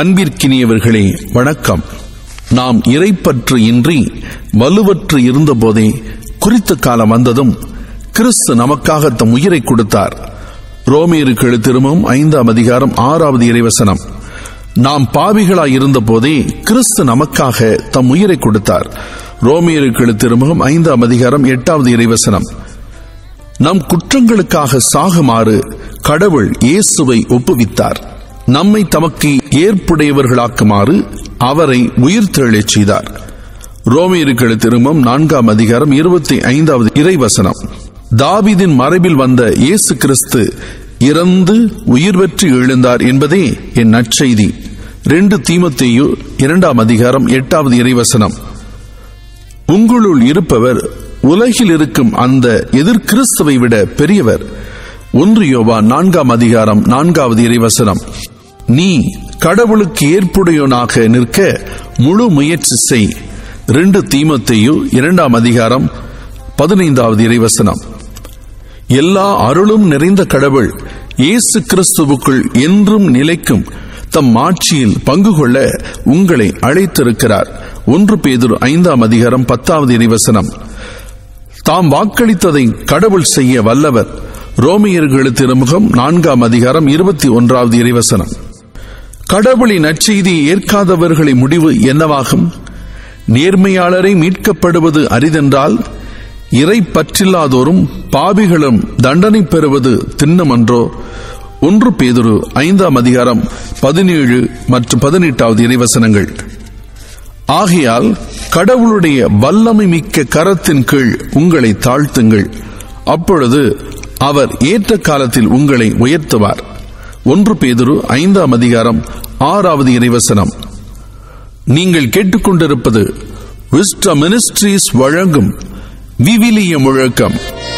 அன்பிற்கினியவர்களே வணக்கம் நாம் இறைப்பற்று இன்றி வலுவற்று இருந்தபோதே குறித்த காலம் வந்ததும் கிறிஸ்து நமக்காக தம் உயிரை கொடுத்தார் ரோமியருக்கு எழுத்திருமும் ஐந்தாம் அதிகாரம் ஆறாவது இறைவசனம் நாம் பாவிகளாய் இருந்தபோதே கிறிஸ்து நமக்காக தம் உயிரை கொடுத்தார் ரோமியருக்கு எழுத்திருமுகம் ஐந்தாம் அதிகாரம் எட்டாவது இறைவசனம் நம் குற்றங்களுக்காக சாகுமாறு கடவுள் இயேசுவை ஒப்புவித்தார் நம்மை தமக்கு ஏற்புடையவர்களாக்குமாறு அவரை உயிர்த்தெழச் செய்தார் ரோமியர்கள் திரும்பம் நான்காம் அதிகாரம் இருபத்தி ஐந்தாவது இறைவசனம் தாவிதின் மறைவில் வந்த இயேசு கிறிஸ்து இறந்து உயிர் பெற்று எழுந்தார் என்பதே என் நற்செய்தி ரெண்டு தீமத்தேயு இரண்டாம் அதிகாரம் எட்டாவது இறைவசனம் உங்களுள் இருப்பவர் உலகில் இருக்கும் அந்த எதிர்கிறிஸ்துவை விட பெரியவர் ஒன்று யோவா நான்காம் அதிகாரம் நான்காவது இறைவசனம் நீ கடவுளுக்கு ஏற்புடையவனாக நிற்க முழு முயற்சி செய் ரெண்டு தீமத்தையு இரண்டாம் அதிகாரம் பதினைந்தாவது இறைவசனம் எல்லா அருளும் நிறைந்த கடவுள் இயேசு கிறிஸ்துவுக்குள் என்றும் நிலைக்கும் தம் ஆட்சியில் பங்கு கொள்ள உங்களை அழைத்திருக்கிறார் ஒன்று பேதுரு ஐந்தாம் அதிகாரம் பத்தாவது இறைவசனம் தாம் வாக்களித்ததை கடவுள் செய்ய வல்லவர் ரோமியர்கள் திருமுகம் நான்காம் அதிகாரம் இருபத்தி ஒன்றாவது இறைவசனம் கடவுளின் நற்செய்தியை ஏற்காதவர்களின் முடிவு என்னவாகும் நேர்மையாளரை மீட்கப்படுவது அரிதென்றால் இறை பற்றில்லாதோரும் பாவிகளும் தண்டனை பெறுவது திண்ணமன்றோ ஒன்று பேதுரு ஐந்தாம் அதிகாரம் பதினேழு மற்றும் பதினெட்டாவது இறைவசனங்கள் ஆகையால் கடவுளுடைய வல்லமை மிக்க கரத்தின் கீழ் உங்களை தாழ்த்துங்கள் அப்பொழுது அவர் ஏற்ற காலத்தில் உங்களை உயர்த்துவார் ஒன்று பேதுரு ஐந்தாம் அதிகாரம் ஆறாவது இறைவசனம் நீங்கள் கேட்டுக்கொண்டிருப்பது விஸ்ட மினிஸ்ட்ரீஸ் வழங்கும் விவிலிய முழக்கம்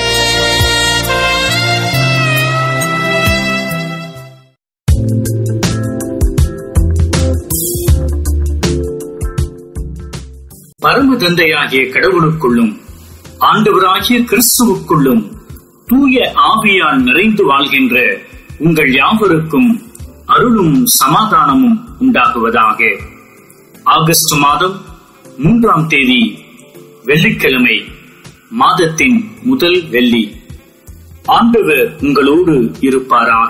பரம தந்தையாகிய கடவுளுக்குள்ளும் ஆண்டவராகிய கிறிஸ்துவுக்குள்ளும் தூய ஆவியால் நிறைந்து வாழ்கின்ற உங்கள் யாவருக்கும் அருளும் சமாதானமும் உண்டாகுவதாக ஆகஸ்ட் மாதம் மூன்றாம் தேதி வெள்ளிக்கிழமை மாதத்தின் முதல் வெள்ளி ஆண்டவர் உங்களோடு இருப்பாராக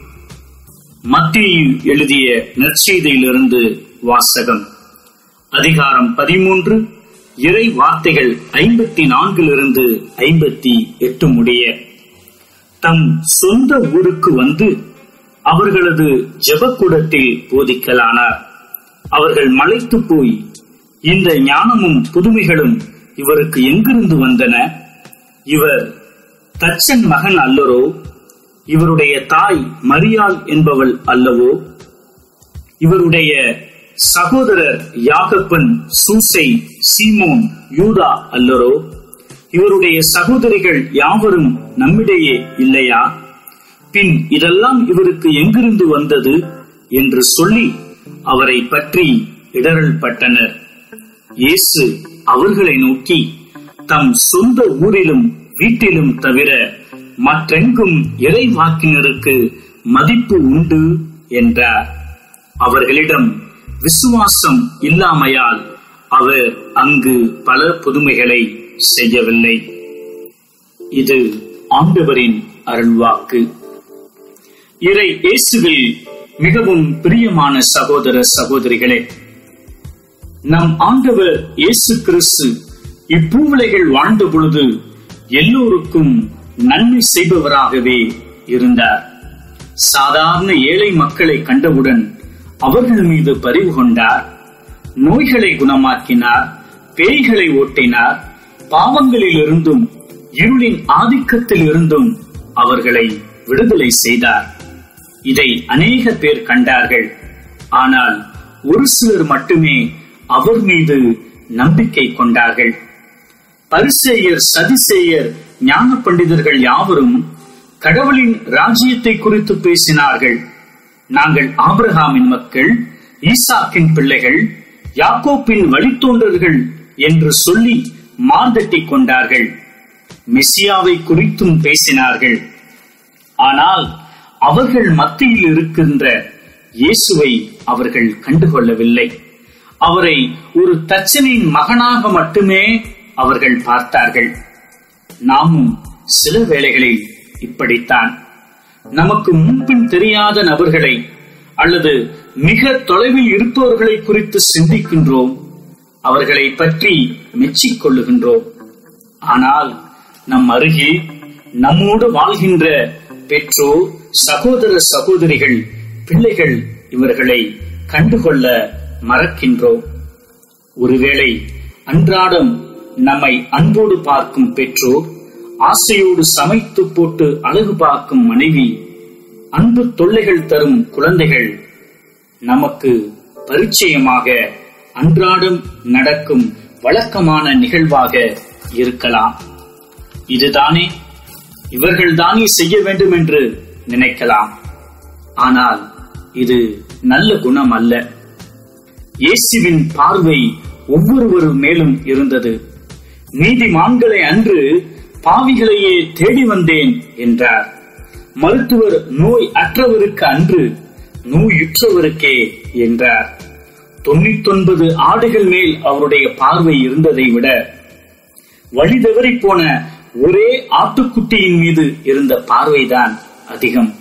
மத்தியில் எழுதிய நற்செய்தியிலிருந்து வாசகம் அதிகாரம் பதிமூன்று இறை வார்த்தைகள் ஐம்பத்தி நான்கிலிருந்து ஐம்பத்தி எட்டு முடிய தம் சொந்த ஊருக்கு வந்து அவர்களது ஜெபக்கூடத்தில் போதிக்கலானார் அவர்கள் மலைத்து போய் இந்த ஞானமும் புதுமைகளும் இவருக்கு எங்கிருந்து வந்தன இவர் தச்சன் மகன் அல்லரோ இவருடைய தாய் மரியாள் என்பவள் அல்லவோ இவருடைய சகோதரர் யாகப்பன் சூசை சீமோன் யூதா அல்லரோ இவருடைய சகோதரிகள் யாவரும் நம்மிடையே இல்லையா பின் இதெல்லாம் இவருக்கு எங்கிருந்து வந்தது என்று சொல்லி அவரை பற்றி இடரல் பட்டனர் இயேசு அவர்களை நோக்கி தம் சொந்த ஊரிலும் வீட்டிலும் தவிர மற்றெங்கும் இறைவாக்கினருக்கு மதிப்பு உண்டு என்றார் அவர்களிடம் விசுவாசம் இல்லாமையால் அவர் அங்கு பல புதுமைகளை செய்யவில்லை இது ஆண்டவரின் அருள்வாக்கு இறை இயேசுவில் மிகவும் பிரியமான சகோதர சகோதரிகளே நம் ஆண்டவர் இயேசு கிறிஸ்து இப்பூவிலைகள் வாழ்ந்த பொழுது எல்லோருக்கும் நன்மை செய்பவராகவே இருந்தார் சாதாரண ஏழை மக்களை கண்டவுடன் அவர்கள் மீது பரிவு கொண்டார் நோய்களை குணமாக்கினார் பேய்களை ஓட்டினார் பாவங்களில் இருந்தும் இருளின் ஆதிக்கத்தில் இருந்தும் அவர்களை விடுதலை செய்தார் இதை அநேக பேர் கண்டார்கள் ஆனால் ஒரு சிலர் மட்டுமே அவர் மீது நம்பிக்கை கொண்டார்கள் பரிசேயர் சதிசேயர் ஞான பண்டிதர்கள் யாவரும் கடவுளின் ராஜ்யத்தை குறித்து பேசினார்கள் நாங்கள் ஆபிரகாமின் மக்கள் ஈசாக்கின் பிள்ளைகள் யாக்கோப்பின் வழித்தோன்றர்கள் என்று சொல்லி மார்தட்டிக் கொண்டார்கள் மெசியாவை குறித்தும் பேசினார்கள் ஆனால் அவர்கள் மத்தியில் இருக்கின்ற இயேசுவை அவர்கள் கண்டுகொள்ளவில்லை அவரை ஒரு தச்சனின் மகனாக மட்டுமே அவர்கள் பார்த்தார்கள் நாமும் சில வேளைகளில் இப்படித்தான் நமக்கு முன்பின் தெரியாத நபர்களை அல்லது மிக தொலைவில் இருப்பவர்களை குறித்து சிந்திக்கின்றோம் அவர்களை பற்றி மெச்சிக் கொள்ளுகின்றோம் ஆனால் நம் அருகில் நம்மோடு வாழ்கின்ற பெற்றோர் சகோதர சகோதரிகள் பிள்ளைகள் இவர்களை கண்டுகொள்ள மறக்கின்றோம் ஒருவேளை அன்றாடம் நம்மை அன்போடு பார்க்கும் பெற்றோர் ஆசையோடு சமைத்து போட்டு அழகு பார்க்கும் மனைவி அன்பு தொல்லைகள் தரும் குழந்தைகள் நமக்கு பரிச்சயமாக அன்றாடம் நடக்கும் வழக்கமான நிகழ்வாக இருக்கலாம் இதுதானே இவர்கள் தானே செய்ய வேண்டும் என்று நினைக்கலாம் ஆனால் இது நல்ல குணம் அல்ல இயேசுவின் பார்வை ஒவ்வொருவர் மேலும் இருந்தது நீதிமான்களை அன்று பாவிகளையே தேடி வந்தேன் என்றார் மருத்துவர் நோய் அற்றவருக்கு அன்று நோயுற்றவருக்கே என்றார் தொண்ணூத்தொன்பது ஆடுகள் மேல் அவருடைய பார்வை இருந்ததை விட வழி தவறி போன ஒரே ஆட்டுக்குட்டியின் மீது இருந்த பார்வைதான் அதிகம்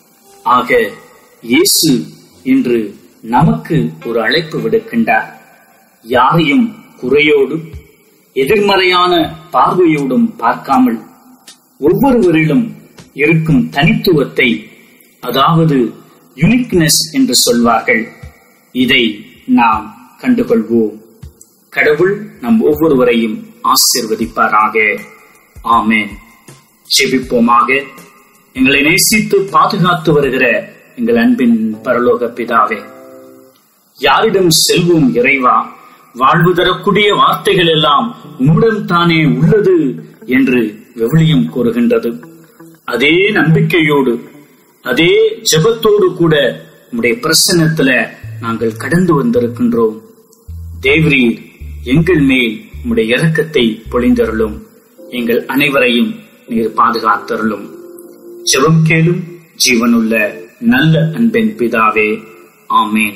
ஆக இயேசு இன்று நமக்கு ஒரு அழைப்பு விடுக்கின்றார் யாரையும் குறையோடும் எதிர்மறையான பார்வையோடும் பார்க்காமல் ஒவ்வொருவரிலும் இருக்கும் தனித்துவத்தை அதாவது யுனிக்னஸ் என்று சொல்வார்கள் இதை நாம் கண்டுகொள்வோம் கடவுள் நம் ஒவ்வொருவரையும் ஆசிர்வதிப்பாராக ஆமேன் செபிப்போமாக எங்களை நேசித்து பாதுகாத்து வருகிற எங்கள் அன்பின் பரலோக பிதாவே யாரிடம் செல்வோம் இறைவா வாழ்வு தரக்கூடிய வார்த்தைகள் எல்லாம் உம்மிடம் தானே உள்ளது என்று விவிலியம் கூறுகின்றது அதே நம்பிக்கையோடு அதே ஜெபத்தோடு கூட உம்முடைய பிரசன்னத்துல நாங்கள் கடந்து வந்திருக்கின்றோம் தேவரீர் எங்கள் மேல் உம்முடைய இரக்கத்தை பொழிந்தருளும் எங்கள் அனைவரையும் நீர் பாதுகாத்தருளும் ஜெபம் கேளும் ஜீவனுள்ள நல்ல அன்பின் பிதாவே ஆமேன்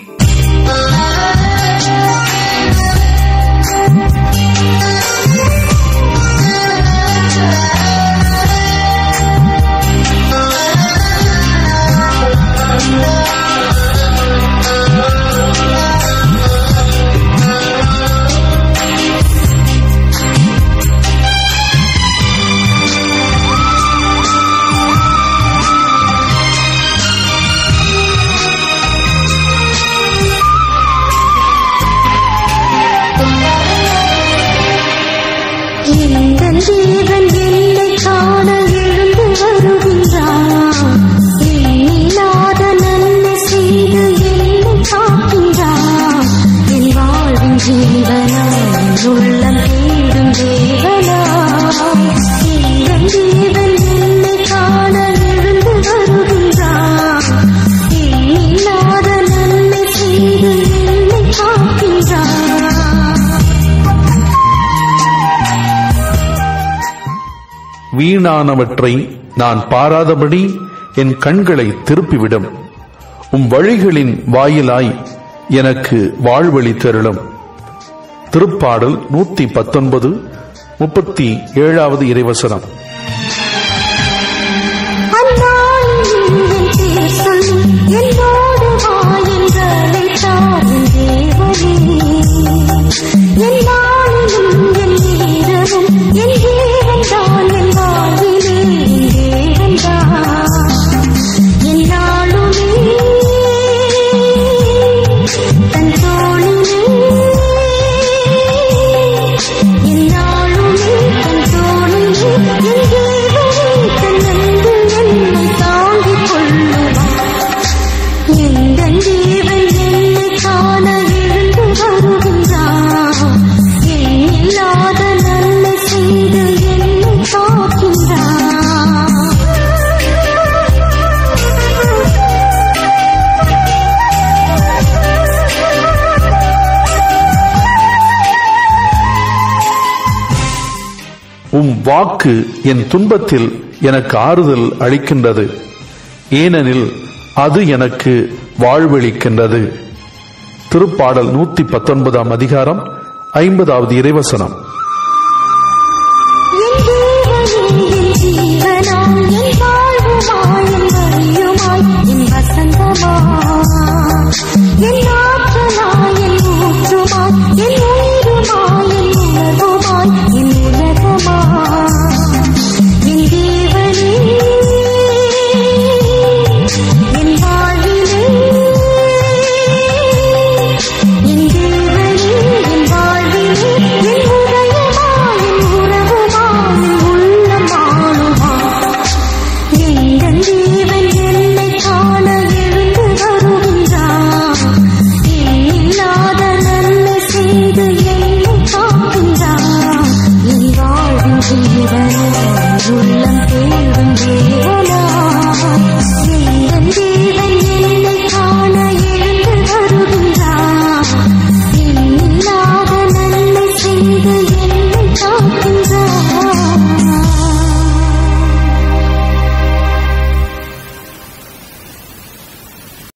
எங்கள் தேவன் என்னை காண எழுந்து வருகின்றார் எண்ணில்லாத நன்மை செய்து என்னை காக்கின்றார் என் வாழ்வின் ஜீவனாய் உள்ளம் தேடும் தேவனா எங்கள் தேவன் என்னை காண எழுந்து வருகின்றார் எண்ணில்லாத நன்மை செய்து என்னை காக்கின்றார் வீணானவற்றை நான் பாராதபடி என் கண்களை திருப்பிவிடும் உம் வழிகளின் வாயிலாய் எனக்கு வாழ்வழி தருளும் திருப்பாடல் நூத்தி பத்தொன்பது முப்பத்தி ஏழாவது இறைவசனம் தாங்கிக் கொள்ளுவார் எந்தன் தேவன் என்னை காண எழுந்து வருகின்றார் எண்ணில்லாத நன்மை செய்து என்னை காக்கின்றார் உம் வாக்கு என் துன்பத்தில் எனக்கு ஆறுதல் அளிக்கின்றது ஏனெனில் அது எனக்கு வாழ்வளிக்கின்றது திருப்பாடல் நூத்தி பத்தொன்பதாம் அதிகாரம் ஐம்பதாவது இறைவசனம்